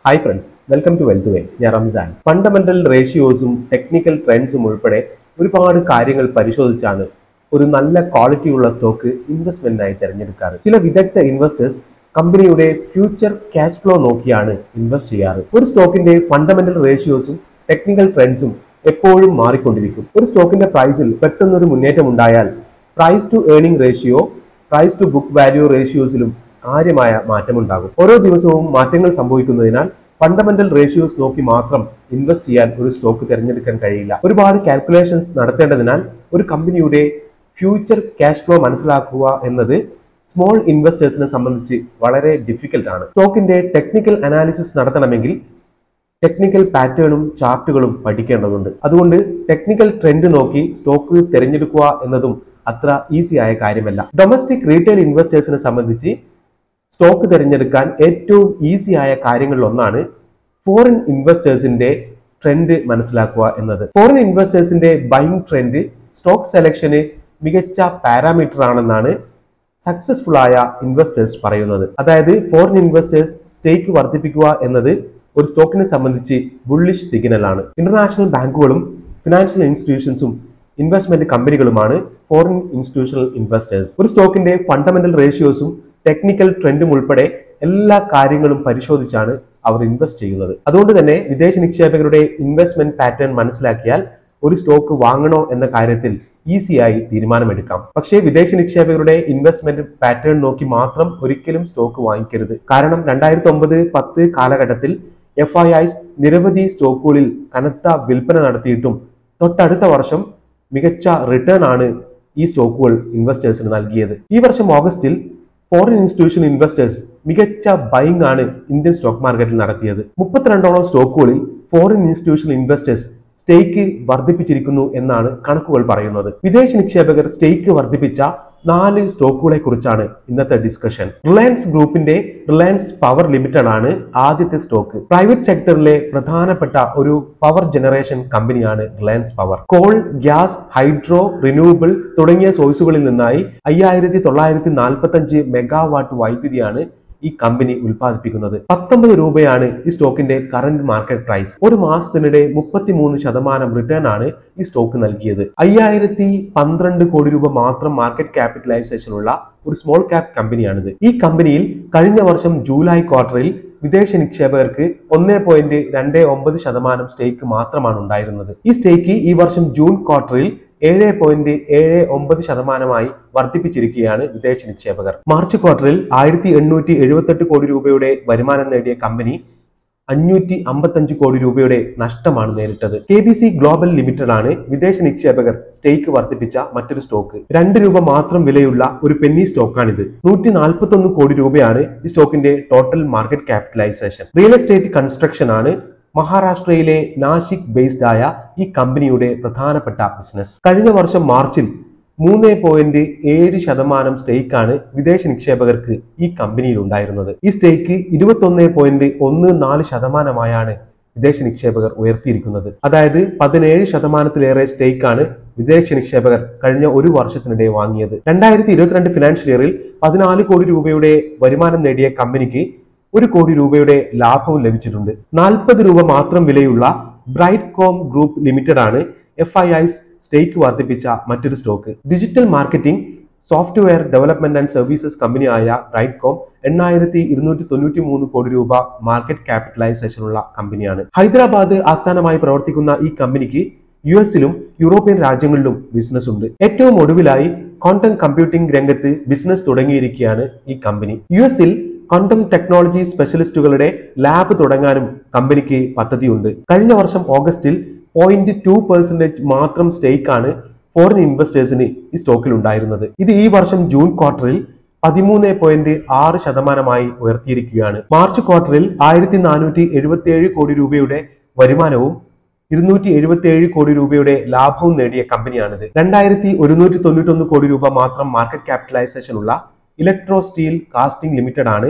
hi friends welcome to wealth way ഞാൻ Ramzan fundamental റേഷ്യോസും technical ട്രെൻഡ്സും ഉൾപ്പെടെ ഒരുപാട് കാര്യങ്ങൾ പരിശോധിച്ചാണ് ഒരു നല്ല ക്വാളിറ്റിയുള്ള സ്റ്റോക്ക് ഇൻവെസ്റ്റ്മെന്റിനായി തിരഞ്ഞെടുക്കാറ് ചില വിദഗ്ധ ഇൻവെസ്റ്റേഴ്സ് കമ്പനിയുടെ ഫ്യൂച്ചർ ക്യാഷ് ഫ്ലോ നോക്കിയാണ് ഇൻവെസ്റ്റ് ചെയ്യാറ് ഒരു സ്റ്റോക്കിന്റെ ഫണ്ടമെന്റൽ റേഷ്യോസും ടെക്നിക്കൽ ട്രെൻഡ്സും എപ്പോഴും മാറിക്കൊണ്ടിരിക്കും ഒരു സ്റ്റോക്കിന്റെ പ്രൈസിൽ പെട്ടെന്നൊരു മുന്നേറ്റം ഉണ്ടായാൽ price to earning ratio price to book value റേഷ്യോസിലും കാര്യമായ മാറ്റമുണ്ടാകും ഓരോ ദിവസവും മാറ്റങ്ങൾ സംഭവിക്കുന്നതിനാൽ ഫണ്ടമെന്റൽ റേഷ്യോസ് നോക്കി മാത്രം ഇൻവെസ്റ്റ് ചെയ്യാൻ ഒരു സ്റ്റോക്ക് തിരഞ്ഞെടുക്കാൻ കഴിയില്ല ഒരുപാട് കാൽക്കുലേഷൻസ് നടത്തേണ്ടതിനാൽ ഒരു കമ്പനിയുടെ ഫ്യൂച്ചർ ക്യാഷ് ഫ്ലോ മനസ്സിലാക്കുക എന്നത് സ്മോൾ ഇൻവെസ്റ്റേഴ്സിനെ സംബന്ധിച്ച് വളരെ ഡിഫിക്കൽട്ട് ആണ് സ്റ്റോക്കിന്റെ ടെക്നിക്കൽ അനാലിസിസ് നടത്തണമെങ്കിൽ ടെക്നിക്കൽ പാറ്റേണും ചാർട്ടുകളും പഠിക്കേണ്ടതുണ്ട് അതുകൊണ്ട് ടെക്നിക്കൽ ട്രെൻഡ് നോക്കി സ്റ്റോക്ക് തിരഞ്ഞെടുക്കുക എന്നതും അത്ര ഈസി ആയ കാര്യമല്ല ഡൊമസ്റ്റിക് റീറ്റെയിൽ ഇൻവെസ്റ്റേഴ്സിനെ സംബന്ധിച്ച് സ്റ്റോക്ക് തിരഞ്ഞെടുക്കാൻ ഏറ്റവും ഈസി ആയ കാര്യങ്ങളിൽ ഒന്നാണ് ഫോറിൻ ഇൻവെസ്റ്റേഴ്സിന്റെ ട്രെൻഡ് മനസ്സിലാക്കുക എന്നത് ഫോറിൻ ഇൻവെസ്റ്റേഴ്സിന്റെ ബൈങ് ട്രെൻഡ് സ്റ്റോക്ക് സെലക്ഷന് മികച്ച പാരാമീറ്റർ ആണെന്നാണ് സക്സസ്ഫുൾ ആയ ഇൻവെസ്റ്റേഴ്സ് പറയുന്നത് അതായത് ഫോറിൻ ഇൻവെസ്റ്റേഴ്സ് സ്റ്റേക്ക് വർദ്ധിപ്പിക്കുക എന്നത് ഒരു സ്റ്റോക്കിനെ സംബന്ധിച്ച് ബുള്ളിഷ് സിഗ്നൽ ആണ് ഇന്റർനാഷണൽ ബാങ്കുകളും ഫിനാൻഷ്യൽ ഇൻസ്റ്റിറ്റ്യൂഷൻസും ഇൻവെസ്റ്റ്മെന്റ് കമ്പനികളുമാണ് ഫോറിൻ ഇൻസ്റ്റിറ്റ്യൂഷണൽ ഇൻവെസ്റ്റേഴ്സ് ഒരു സ്റ്റോക്കിന്റെ ഫണ്ടമെന്റൽ റേഷ്യോസും ടെക്നിക്കൽ ട്രെൻഡും ഉൾപ്പെടെ എല്ലാ കാര്യങ്ങളും പരിശോധിച്ചാണ് അവർ ഇൻവെസ്റ്റ് ചെയ്യുന്നത് അതുകൊണ്ട് തന്നെ വിദേശ നിക്ഷേപകരുടെ ഇൻവെസ്റ്റ്മെന്റ് പാറ്റേൺ മനസ്സിലാക്കിയാൽ ഒരു സ്റ്റോക്ക് വാങ്ങണോ എന്ന കാര്യത്തിൽ ഈസിയായി തീരുമാനമെടുക്കാം പക്ഷേ വിദേശ നിക്ഷേപകരുടെ ഇൻവെസ്റ്റ്മെന്റ് പാറ്റേൺ നോക്കി മാത്രം ഒരിക്കലും സ്റ്റോക്ക് വാങ്ങിക്കരുത് കാരണം രണ്ടായിരത്തി ഒമ്പത് പത്ത് കാലഘട്ടത്തിൽ എഫ് ഐ ഐസ് നിരവധി സ്റ്റോക്കുകളിൽ കനത്ത വിൽപ്പന നടത്തിയിട്ടും തൊട്ടടുത്ത വർഷം മികച്ച റിട്ടേൺ ആണ് ഈ സ്റ്റോക്കുകൾ ഇൻവെസ്റ്റേഴ്സിന് നൽകിയത് ഈ വർഷം ഓഗസ്റ്റിൽ ഫോറിൻ ഇൻസ്റ്റിറ്റ്യൂഷൻ ഇൻവെസ്റ്റേഴ്സ് മികച്ച ബൈങ് ആണ് ഇന്ത്യൻ സ്റ്റോക്ക് മാർക്കറ്റിൽ നടത്തിയത് മുപ്പത്തിരണ്ടോളം സ്റ്റോക്കുകളിൽ ഫോറിൻ ഇൻസ്റ്റിറ്റ്യൂഷൻ ഇൻവെസ്റ്റേഴ്സ് സ്റ്റേക്ക് വർദ്ധിപ്പിച്ചിരിക്കുന്നു എന്നാണ് കണക്കുകൾ പറയുന്നത് വിദേശ നിക്ഷേപകർ സ്റ്റേക്ക് വർദ്ധിപ്പിച്ച നാല് സ്റ്റോക്കുകളെ കുറിച്ചാണ് ഇന്നത്തെ ഡിസ്കഷൻ റിലയൻസ് ഗ്രൂപ്പിന്റെ റിലയൻസ് പവർ ലിമിറ്റഡ് ആണ് ആദ്യത്തെ സ്റ്റോക്ക് പ്രൈവറ്റ് സെക്ടറിലെ പ്രധാനപ്പെട്ട ഒരു പവർ ജനറേഷൻ കമ്പനിയാണ് Reliance power coal gas hydro renewable തുടങ്ങിയ സോഴ്സുകളിൽ നിന്നായി അയ്യായിരത്തി തൊള്ളായിരത്തി നാൽപ്പത്തി അഞ്ച് മെഗാവാട്ട് വൈദ്യുതിയാണ് ഈ കമ്പനി ഉൽപ്പാദിപ്പിക്കുന്നത് പത്തൊമ്പത് രൂപയാണ് ഈ സ്റ്റോക്കിന്റെ കറന്റ് മാർക്കറ്റ് പ്രൈസ് ഒരു മാസത്തിനിടെ മുപ്പത്തിമൂന്ന് ശതമാനം റിട്ടേൺ ആണ് ഈ സ്റ്റോക്ക് നൽകിയത് അയ്യായിരത്തി പന്ത്രണ്ട് കോടി രൂപ മാത്രം മാർക്കറ്റ് ക്യാപിറ്റലൈസേഷൻ ഉള്ള ഒരു സ്മോൾ ക്യാപ് കമ്പനിയാണിത് ഈ കമ്പനിയിൽ കഴിഞ്ഞ വർഷം ജൂലൈ ക്വാർട്ടറിൽ വിദേശ നിക്ഷേപകർക്ക് ഒന്നേ പോയിന്റ് രണ്ട് ഒമ്പത് ശതമാനം സ്റ്റേക്ക് മാത്രമാണ് ഉണ്ടായിരുന്നത് ഈ സ്റ്റേക്ക് ഈ വർഷം ജൂൺ ക്വാർട്ടറിൽ ഏഴ് പോയിന്റ് ഏഴ് ഒമ്പത് ശതമാനമായി വർദ്ധിപ്പിച്ചിരിക്കുകയാണ് വിദേശ നിക്ഷേപകർ മാർച്ച് ക്വാർട്ടറിൽ ആയിരത്തി എണ്ണൂറ്റി എഴുപത്തെട്ട് കോടി രൂപയുടെ വരുമാനം നേടിയ കമ്പനി അഞ്ഞൂറ്റി അമ്പത്തഞ്ച് കോടി രൂപയുടെ നഷ്ടമാണ് നേരിട്ടത് K B C global limited ആണ് വിദേശ നിക്ഷേപകർ സ്റ്റേക്ക് വർദ്ധിപ്പിച്ച മറ്റൊരു സ്റ്റോക്ക് രണ്ട് രൂപ മാത്രം വിലയുള്ള ഒരു പെന്നി സ്റ്റോക്കാണിത് നൂറ്റി നാൽപ്പത്തി ഒന്ന് കോടി രൂപയാണ് ഈ സ്റ്റോക്കിന്റെ total market capitalization real estate construction ആണ് മഹാരാഷ്ട്രയിലെ നാഷിക് ബേസ്ഡ് ആയ ഈ കമ്പനിയുടെ പ്രധാനപ്പെട്ട ബിസിനസ് കഴിഞ്ഞ വർഷം മാർച്ചിൽ മൂന്ന് പോയിന്റ് ഏഴ് ശതമാനം സ്റ്റേക്കാണ് വിദേശ നിക്ഷേപകർക്ക് ഈ കമ്പനിയിൽ ഉണ്ടായിരുന്നത് ഈ സ്റ്റേക്ക് ഇരുപത്തൊന്ന് പോയിന്റ് ഒന്ന് നാല് ശതമാനമായാണ് വിദേശ നിക്ഷേപകർ ഉയർത്തിയിരിക്കുന്നത് അതായത് പതിനേഴ് ശതമാനത്തിലേറെ സ്റ്റേക്കാണ് വിദേശ നിക്ഷേപകർ കഴിഞ്ഞ ഒരു വർഷത്തിനിടെ വാങ്ങിയത് രണ്ടായിരത്തി ഇരുപത്തിരണ്ട് ഫിനാൻഷ്യൽ ഇയറിൽ പതിനാല് കോടി രൂപയുടെ വരുമാനം നേടിയ കമ്പനിക്ക് ഒരു കോടി രൂപയുടെ ലാഭവും ലഭിച്ചിട്ടുണ്ട് നാൽപ്പത് രൂപ മാത്രം വിലയുള്ള ബ്രൈറ്റ് കോം ഗ്രൂപ്പ് ലിമിറ്റഡ് ആണ് എഫ് ഐ ഐസ് സ്റ്റേക്ക് വർദ്ധിപ്പിച്ച മറ്റൊരു stock digital marketing software development and services കമ്പനിയായ ബ്രൈറ്റ് കോം എണ്ണായിരത്തി ഇരുന്നൂറ്റി തൊണ്ണൂറ്റി മൂന്ന് കോടി രൂപ മാർക്കറ്റ് ക്യാപിറ്റലൈസേഷൻ ഉള്ള കമ്പനിയാണ് ഹൈദരാബാദ് ആസ്ഥാനമായി പ്രവർത്തിക്കുന്ന ഈ കമ്പനിക്ക് യു എസിലും യൂറോപ്യൻ രാജ്യങ്ങളിലും ബിസിനസ് ഉണ്ട് ഏറ്റവും ഒടുവിലായി കോണ്ടന്റ് കമ്പ്യൂട്ടിംഗ് രംഗത്ത് ബിസിനസ് തുടങ്ങിയിരിക്കുകയാണ് ഈ കമ്പനി യു എസിൽ ക്വാണ്ടം ടെക്നോളജി സ്പെഷ്യലിസ്റ്റുകളുടെ ലാബ് തുടങ്ങാനും കമ്പനിക്ക് പദ്ധതിയുണ്ട് കഴിഞ്ഞ വർഷം ഓഗസ്റ്റിൽ പോയിന്റ് ടു പെർസെന്റേജ് മാത്രം സ്റ്റേക്കാണ് ഫോറിൻ ഇൻവെസ്റ്റേഴ്സിന് ഈ സ്റ്റോക്കിൽ ഉണ്ടായിരുന്നത് ഇത് ഈ വർഷം ജൂൺ ക്വാർട്ടറിൽ പതിമൂന്ന് പോയിന്റ് ആറ് ശതമാനമായി ഉയർത്തിയിരിക്കുകയാണ് മാർച്ച് ക്വാർട്ടറിൽ ആയിരത്തി നാനൂറ്റി എഴുപത്തി ഏഴ് കോടി രൂപയുടെ വരുമാനവും ഇരുന്നൂറ്റി എഴുപത്തി ഏഴ് കോടി രൂപയുടെ ലാഭവും നേടിയ കമ്പനിയാണിത് രണ്ടായിരത്തി ഒരുന്നൂറ്റി തൊണ്ണൂറ്റൊന്ന് കോടി രൂപ മാത്രം മാർക്കറ്റ് ക്യാപിറ്റലൈസേഷൻ ഉള്ള ഇലക്ട്രോ സ്റ്റീൽ കാസ്റ്റിംഗ് ലിമിറ്റഡ് ആണ്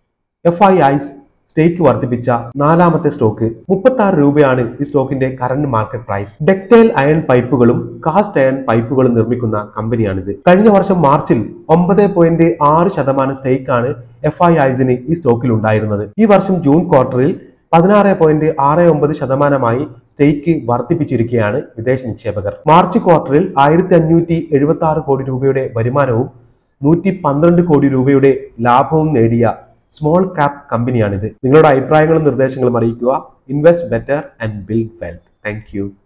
എഫ് ഐ ഐസ് സ്റ്റേക്ക് വർദ്ധിപ്പിച്ച നാലാമത്തെ സ്റ്റോക്ക് മുപ്പത്തി ആറ് രൂപയാണ് ഈ സ്റ്റോക്കിന്റെ current market price ductile iron പൈപ്പുകളും കാസ്റ്റ് അയൺ പൈപ്പുകളും നിർമ്മിക്കുന്ന കമ്പനിയാണിത് കഴിഞ്ഞ വർഷം മാർച്ചിൽ ഒമ്പത് പോയിന്റ് ആറ് ശതമാനം സ്റ്റേക്കാണ് എഫ് ഐ ഐസിന് ഈ സ്റ്റോക്കിൽ ഉണ്ടായിരുന്നത് ഈ വർഷം ജൂൺ ക്വാർട്ടറിൽ പതിനാറ് പോയിന്റ് ആറ് ഒമ്പത് ശതമാനമായി സ്റ്റേക്ക് വർദ്ധിപ്പിച്ചിരിക്കുകയാണ് വിദേശ നിക്ഷേപകർ മാർച്ച് ക്വാർട്ടറിൽ ആയിരത്തി അഞ്ഞൂറ്റി എഴുപത്തി ആറ് കോടി രൂപയുടെ വരുമാനവും നൂറ്റി പന്ത്രണ്ട് കോടി രൂപയുടെ ലാഭവും നേടിയ സ്മോൾ ക്യാപ് കമ്പനിയാണിത് നിങ്ങളുടെ അഭിപ്രായങ്ങളും നിർദ്ദേശങ്ങളും അറിയിക്കുക invest better and build wealth thank